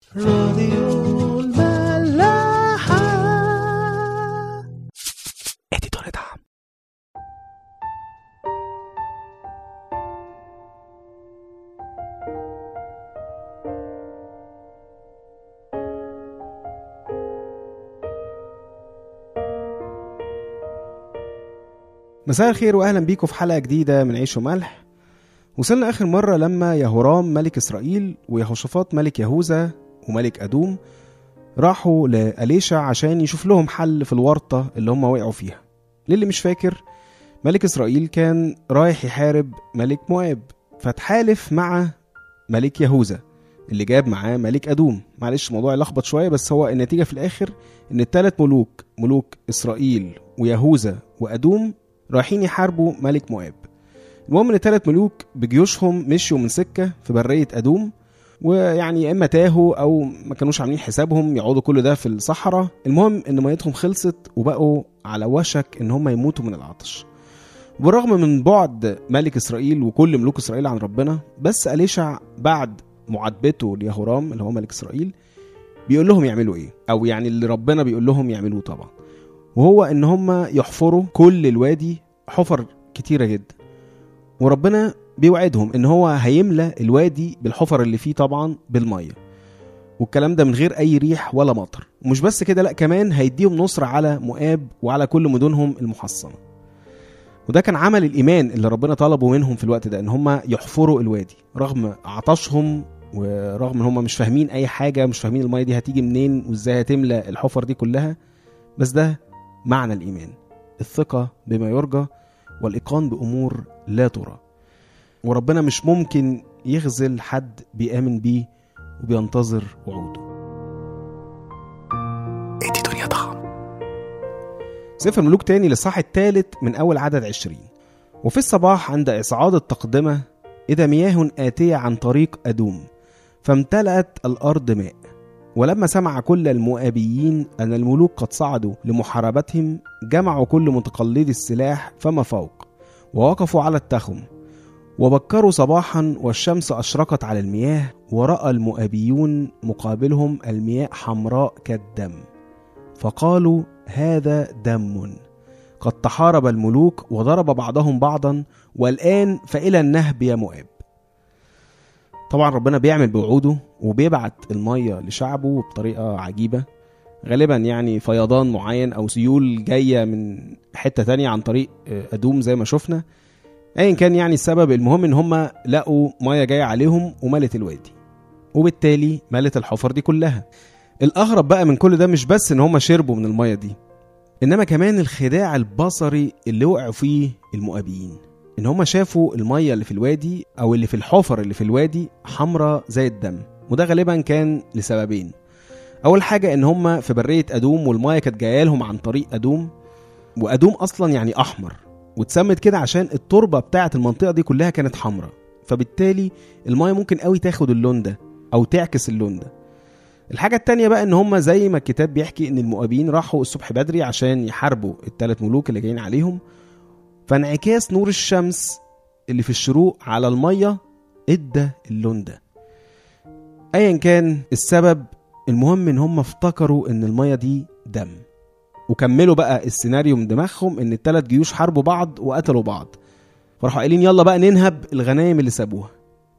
راديو الملاحة اديتور دعم مساء الخير واهلا بيكم في حلقه جديده من عيش وملح وصلنا اخر مره لما يهورام ملك اسرائيل ويهوشافاط ملك يهوذا وملك ادوم راحوا لأليشع عشان يشوف لهم حل في الورطه اللي هم وقعوا فيها للي مش فاكر ملك اسرائيل كان رايح يحارب ملك مواب فتحالف مع ملك يهوذا اللي جاب معاه ملك ادوم معلش الموضوع يلخبط شويه بس هو النتيجه في الاخر ان الثلاث ملوك ملوك اسرائيل ويهوذا وادوم رايحين يحاربوا ملك مواب المهم ان الثلاث ملوك بجيوشهم مشوا من سكه في بريه ادوم ويعني يا اما تاهوا او ما كانوش عاملين حسابهم يقعدوا كل ده في الصحراء المهم ان ميتهم خلصت وبقوا على وشك ان هم يموتوا من العطش بالرغم من بعد ملك اسرائيل وكل ملوك اسرائيل عن ربنا بس اليشع بعد معاتبته ليهورام اللي هو ملك اسرائيل بيقول لهم يعملوا ايه او يعني اللي ربنا بيقول لهم يعملوه طبعا وهو ان هم يحفروا كل الوادي حفر كتيره جدا وربنا بيوعدهم ان هو هيملى الوادي بالحفر اللي فيه طبعا بالميه والكلام ده من غير اي ريح ولا مطر ومش بس كده لا كمان هيديهم نصر على مؤاب وعلى كل مدنهم المحصنه وده كان عمل الايمان اللي ربنا طلبه منهم في الوقت ده ان هم يحفروا الوادي رغم عطشهم ورغم ان هم مش فاهمين اي حاجه مش فاهمين الميه دي هتيجي منين وازاي هتملى الحفر دي كلها بس ده معنى الايمان الثقه بما يرجى والايقان بامور لا ترى وربنا مش ممكن يخذل حد بيآمن بيه وبينتظر وعوده ادي دنيا طعم سفر ملوك تاني للصح الثالث من أول عدد عشرين وفي الصباح عند إصعاد التقدمة إذا مياه آتية عن طريق أدوم فامتلأت الأرض ماء ولما سمع كل المؤابيين أن الملوك قد صعدوا لمحاربتهم جمعوا كل متقلدي السلاح فما فوق ووقفوا على التخم وبكروا صباحا والشمس أشرقت على المياه ورأى المؤابيون مقابلهم المياه حمراء كالدم فقالوا هذا دم قد تحارب الملوك وضرب بعضهم بعضا والآن فإلى النهب يا مؤاب طبعا ربنا بيعمل بوعوده وبيبعت المية لشعبه بطريقة عجيبة غالبا يعني فيضان معين أو سيول جاية من حتة تانية عن طريق أدوم زي ما شفنا ايا كان يعني السبب المهم ان هم لقوا ميه جايه عليهم وملت الوادي وبالتالي ملت الحفر دي كلها الاغرب بقى من كل ده مش بس ان هم شربوا من الميه دي انما كمان الخداع البصري اللي وقعوا فيه المؤابيين ان هم شافوا الميه اللي في الوادي او اللي في الحفر اللي في الوادي حمراء زي الدم وده غالبا كان لسببين اول حاجه ان هم في بريه ادوم والميه كانت جايه لهم عن طريق ادوم وادوم اصلا يعني احمر واتسمت كده عشان التربه بتاعه المنطقه دي كلها كانت حمراء فبالتالي المايه ممكن قوي تاخد اللون ده او تعكس اللون ده الحاجة التانية بقى ان هم زي ما الكتاب بيحكي ان المؤابين راحوا الصبح بدري عشان يحاربوا الثلاث ملوك اللي جايين عليهم فانعكاس نور الشمس اللي في الشروق على المية ادى اللون ده ايا كان السبب المهم ان هم افتكروا ان المية دي دم وكملوا بقى السيناريو من دماغهم ان الثلاث جيوش حاربوا بعض وقتلوا بعض فراحوا قايلين يلا بقى ننهب الغنايم اللي سابوها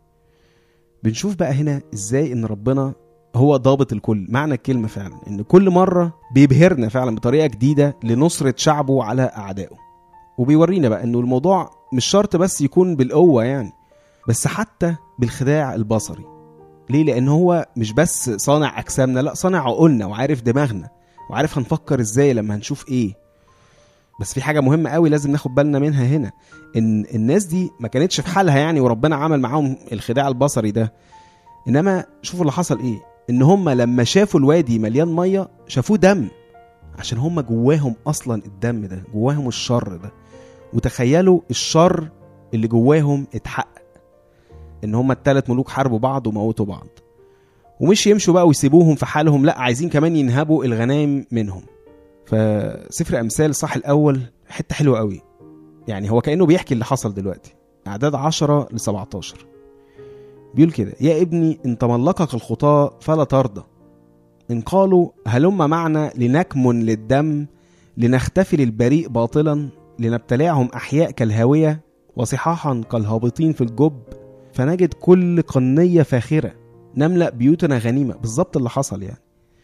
بنشوف بقى هنا ازاي ان ربنا هو ضابط الكل معنى الكلمة فعلا ان كل مرة بيبهرنا فعلا بطريقة جديدة لنصرة شعبه على اعدائه وبيورينا بقى انه الموضوع مش شرط بس يكون بالقوة يعني بس حتى بالخداع البصري ليه لان هو مش بس صانع اجسامنا لا صانع عقولنا وعارف دماغنا وعارف هنفكر ازاي لما هنشوف ايه بس في حاجه مهمه قوي لازم ناخد بالنا منها هنا ان الناس دي ما كانتش في حالها يعني وربنا عمل معاهم الخداع البصري ده انما شوفوا اللي حصل ايه ان هم لما شافوا الوادي مليان ميه شافوه دم عشان هم جواهم اصلا الدم ده جواهم الشر ده وتخيلوا الشر اللي جواهم اتحقق ان هم الثلاث ملوك حاربوا بعض وموتوا بعض ومش يمشوا بقى ويسيبوهم في حالهم لا عايزين كمان ينهبوا الغنايم منهم فسفر امثال الصح الاول حته حلوه قوي يعني هو كانه بيحكي اللي حصل دلوقتي اعداد 10 ل 17 بيقول كده يا ابني إن تملقك الخطاة فلا ترضى إن قالوا هلم معنا لنكمن للدم لنختفي للبريء باطلا لنبتلعهم أحياء كالهاوية وصحاحا كالهابطين في الجب فنجد كل قنية فاخرة نملأ بيوتنا غنيمة بالظبط اللي حصل يعني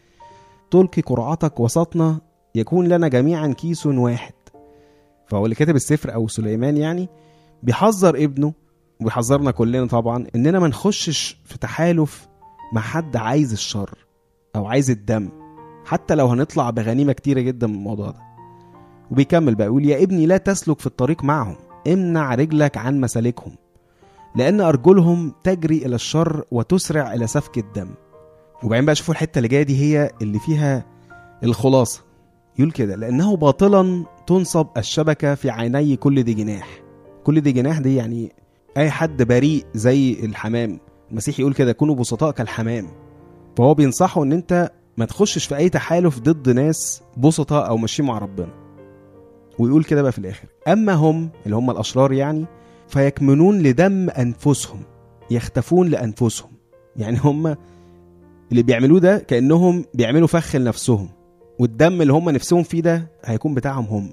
تلقي قرعتك وسطنا يكون لنا جميعا كيس واحد فهو اللي كاتب السفر أو سليمان يعني بيحذر ابنه وبيحذرنا كلنا طبعا إننا ما نخشش في تحالف مع حد عايز الشر أو عايز الدم حتى لو هنطلع بغنيمة كتيرة جدا من الموضوع ده وبيكمل بقى يقول يا ابني لا تسلك في الطريق معهم امنع رجلك عن مسالكهم لأن أرجلهم تجري إلى الشر وتسرع إلى سفك الدم وبعدين بقى شوفوا الحتة اللي جاية دي هي اللي فيها الخلاصة يقول كده لأنه باطلا تنصب الشبكة في عيني كل ذي جناح كل ذي جناح دي يعني أي حد بريء زي الحمام المسيح يقول كده كونوا بسطاء كالحمام فهو بينصحه إن أنت ما تخشش في أي تحالف ضد ناس بسطاء أو ماشيين مع ربنا ويقول كده بقى في الآخر أما هم اللي هم الأشرار يعني فيكمنون لدم أنفسهم يختفون لأنفسهم يعني هم اللي بيعملوه ده كأنهم بيعملوا فخ لنفسهم والدم اللي هم نفسهم فيه ده هيكون بتاعهم هم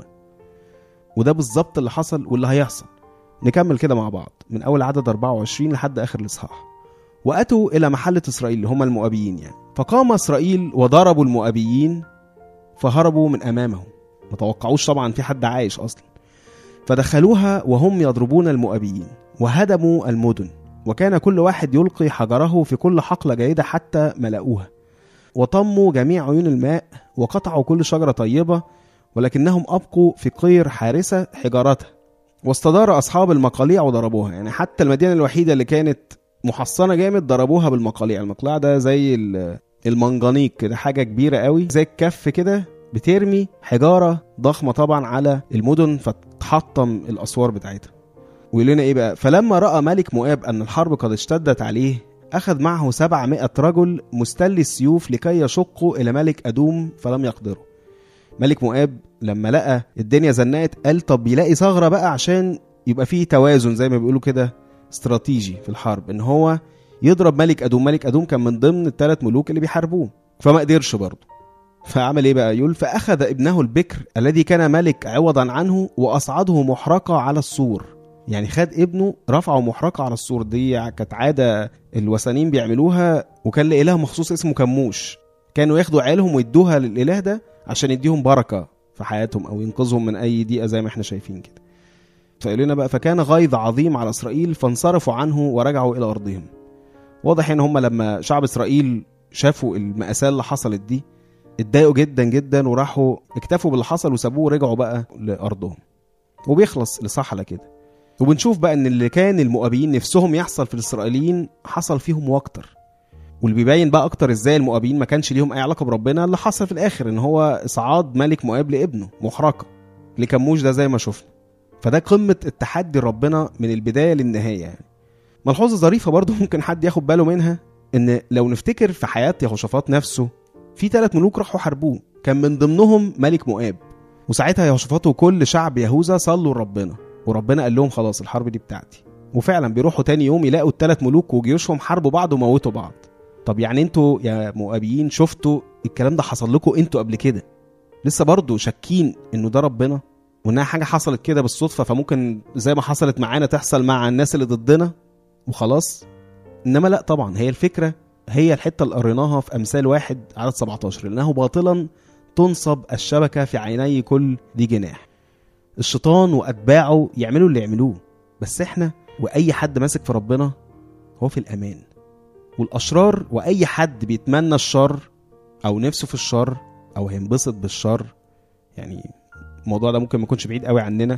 وده بالظبط اللي حصل واللي هيحصل نكمل كده مع بعض من أول عدد 24 لحد آخر الإصحاح وأتوا إلى محلة إسرائيل اللي هم المؤابيين يعني فقام إسرائيل وضربوا المؤابيين فهربوا من أمامهم ما توقعوش طبعا في حد عايش أصلا فدخلوها وهم يضربون المؤابيين وهدموا المدن وكان كل واحد يلقي حجره في كل حقل جيدة حتى ملأوها وطموا جميع عيون الماء وقطعوا كل شجرة طيبة ولكنهم أبقوا في قير حارسة حجارتها واستدار أصحاب المقاليع وضربوها يعني حتى المدينة الوحيدة اللي كانت محصنة جامد ضربوها بالمقاليع المقلاع ده زي ال- المنجنيق كده حاجة كبيرة قوي زي الكف كده بترمي حجارة ضخمة طبعا على المدن فتحطم الأسوار بتاعتها ويقول لنا ايه بقى فلما راى ملك مؤاب ان الحرب قد اشتدت عليه اخذ معه سبعمائة رجل مستلي السيوف لكي يشقوا الى ملك ادوم فلم يقدروا ملك مؤاب لما لقى الدنيا زنقت قال طب يلاقي ثغره بقى عشان يبقى فيه توازن زي ما بيقولوا كده استراتيجي في الحرب ان هو يضرب ملك ادوم ملك ادوم كان من ضمن الثلاث ملوك اللي بيحاربوه فما قدرش برضه فعمل ايه بقى يقول فاخذ ابنه البكر الذي كان ملك عوضا عنه واصعده محرقه على السور يعني خد ابنه رفعه محرقه على السور دي كانت عاده الوثنيين بيعملوها وكان لاله مخصوص اسمه كموش كانوا ياخدوا عيالهم ويدوها للاله ده عشان يديهم بركه في حياتهم او ينقذهم من اي ضيقه زي ما احنا شايفين كده فيقول لنا بقى فكان غيظ عظيم على اسرائيل فانصرفوا عنه ورجعوا الى ارضهم واضح ان هم لما شعب اسرائيل شافوا المأساة اللي حصلت دي اتضايقوا جدا جدا وراحوا اكتفوا باللي حصل وسابوه ورجعوا بقى لارضهم وبيخلص الاصحاح على كده وبنشوف بقى ان اللي كان المؤابيين نفسهم يحصل في الاسرائيليين حصل فيهم واكتر واللي بيبين بقى اكتر ازاي المؤابيين ما كانش ليهم اي علاقه بربنا اللي حصل في الاخر ان هو اصعاد ملك مؤاب لابنه محرقه لكموش ده زي ما شفنا فده قمه التحدي ربنا من البدايه للنهايه يعني ملحوظه ظريفه برضو ممكن حد ياخد باله منها ان لو نفتكر في حياه يهوشافاط نفسه في ثلاث ملوك راحوا حاربوه كان من ضمنهم ملك مؤاب وساعتها يهوشافاط وكل شعب يهوذا صلوا لربنا وربنا قال لهم خلاص الحرب دي بتاعتي وفعلا بيروحوا تاني يوم يلاقوا الثلاث ملوك وجيوشهم حاربوا بعض وموتوا بعض طب يعني انتوا يا مؤابيين شفتوا الكلام ده حصل لكم انتوا قبل كده لسه برضه شاكين انه ده ربنا وانها حاجه حصلت كده بالصدفه فممكن زي ما حصلت معانا تحصل مع الناس اللي ضدنا وخلاص انما لا طبعا هي الفكره هي الحته اللي قريناها في امثال واحد عدد 17 لانه باطلا تنصب الشبكه في عيني كل ذي جناح الشيطان واتباعه يعملوا اللي يعملوه بس احنا واي حد ماسك في ربنا هو في الامان والاشرار واي حد بيتمنى الشر او نفسه في الشر او هينبسط بالشر يعني الموضوع ده ممكن ما يكونش بعيد قوي عننا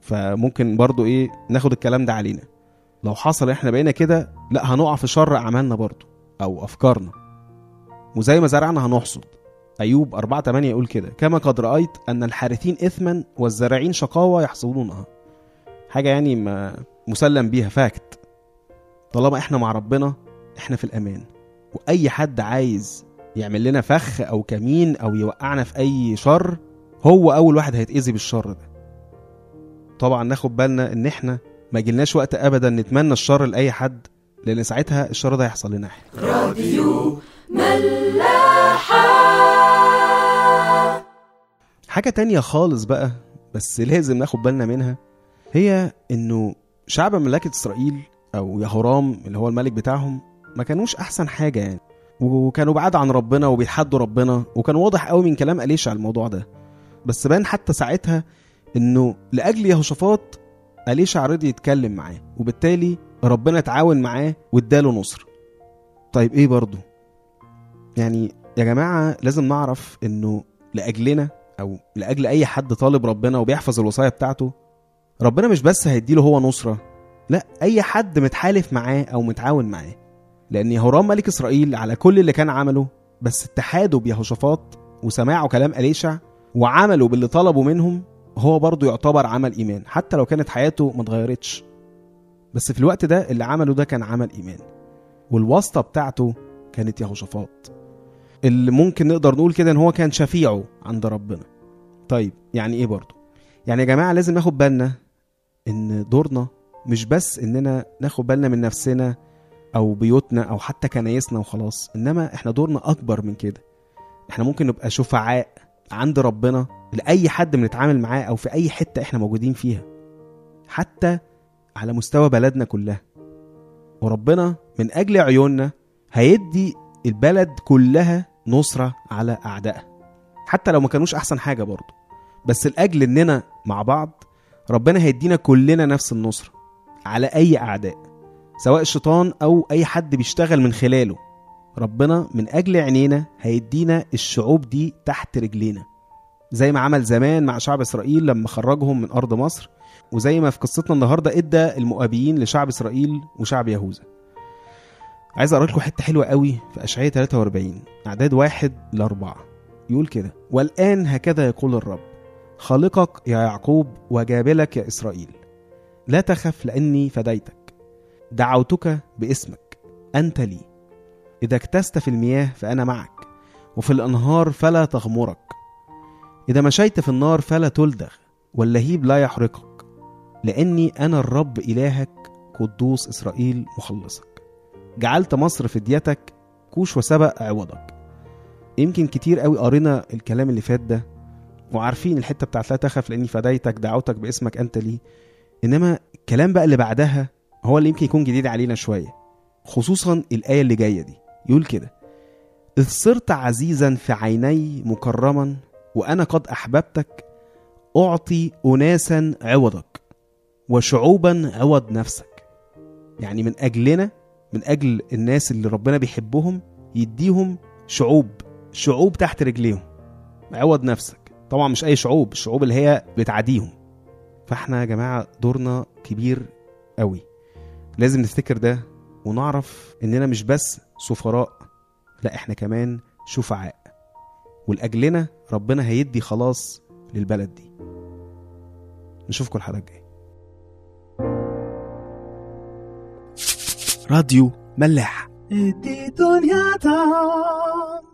فممكن برضو ايه ناخد الكلام ده علينا لو حصل احنا بقينا كده لا هنقع في شر اعمالنا برضو او افكارنا وزي ما زرعنا هنحصد ايوب 4 8 يقول كده كما قد رايت ان الحارثين اثما والزارعين شقاوه يحصدونها حاجه يعني ما مسلم بيها فاكت طالما احنا مع ربنا احنا في الامان واي حد عايز يعمل لنا فخ او كمين او يوقعنا في اي شر هو اول واحد هيتاذي بالشر ده طبعا ناخد بالنا ان احنا ما جيلناش وقت ابدا نتمنى الشر لاي حد لان ساعتها الشر ده هيحصل لنا احنا راديو ملاحة حاجة تانية خالص بقى بس لازم ناخد بالنا منها هي انه شعب مملكة اسرائيل او يهورام اللي هو الملك بتاعهم ما كانوش احسن حاجة يعني وكانوا بعاد عن ربنا وبيتحدوا ربنا وكان واضح قوي من كلام أليشع الموضوع ده بس بان حتى ساعتها انه لاجل يهوشافاط أليشع رضي يتكلم معاه وبالتالي ربنا اتعاون معاه واداله نصر طيب ايه برضه يعني يا جماعة لازم نعرف انه لأجلنا او لاجل اي حد طالب ربنا وبيحفظ الوصايا بتاعته ربنا مش بس هيديله هو نصره لا اي حد متحالف معاه او متعاون معاه لان يهورام ملك اسرائيل على كل اللي كان عمله بس اتحاده بيهوشافاط وسماعه كلام اليشع وعمله باللي طلبه منهم هو برضه يعتبر عمل ايمان حتى لو كانت حياته ما اتغيرتش بس في الوقت ده اللي عمله ده كان عمل ايمان والواسطه بتاعته كانت يهوشافاط اللي ممكن نقدر نقول كده ان هو كان شفيعه عند ربنا طيب يعني ايه برضه يعني يا جماعه لازم ناخد بالنا ان دورنا مش بس اننا ناخد بالنا من نفسنا او بيوتنا او حتى كنايسنا وخلاص انما احنا دورنا اكبر من كده احنا ممكن نبقى شفعاء عند ربنا لاي حد بنتعامل معاه او في اي حته احنا موجودين فيها حتى على مستوى بلدنا كلها وربنا من اجل عيوننا هيدي البلد كلها نصرة على أعدائها حتى لو ما كانوش أحسن حاجة برضه بس لأجل إننا مع بعض ربنا هيدينا كلنا نفس النصرة على أي أعداء سواء الشيطان أو أي حد بيشتغل من خلاله ربنا من أجل عينينا هيدينا الشعوب دي تحت رجلينا زي ما عمل زمان مع شعب إسرائيل لما خرجهم من أرض مصر وزي ما في قصتنا النهاردة إدى المؤابيين لشعب إسرائيل وشعب يهوذا عايز اقرا لكم حته حلوه قوي في اشعياء 43 اعداد واحد لاربعه يقول كده والان هكذا يقول الرب خالقك يا يعقوب وجابلك يا اسرائيل لا تخف لاني فديتك دعوتك باسمك انت لي اذا اكتست في المياه فانا معك وفي الانهار فلا تغمرك اذا مشيت في النار فلا تلدغ واللهيب لا يحرقك لاني انا الرب الهك قدوس اسرائيل مخلصك جعلت مصر فديتك كوش وسبق عوضك يمكن كتير قوي قرينا الكلام اللي فات ده وعارفين الحته بتاعت لا تخف لاني فديتك دعوتك باسمك انت لي انما الكلام بقى اللي بعدها هو اللي يمكن يكون جديد علينا شويه خصوصا الايه اللي جايه دي يقول كده اذ صرت عزيزا في عيني مكرما وانا قد احببتك اعطي اناسا عوضك وشعوبا عوض نفسك يعني من اجلنا من اجل الناس اللي ربنا بيحبهم يديهم شعوب شعوب تحت رجليهم عوض نفسك طبعا مش اي شعوب الشعوب اللي هي بتعاديهم فاحنا يا جماعه دورنا كبير قوي لازم نفتكر ده ونعرف اننا مش بس سفراء لا احنا كمان شفعاء ولاجلنا ربنا هيدي خلاص للبلد دي نشوفكم الحلقه الجايه راديو ملاح دي دنيا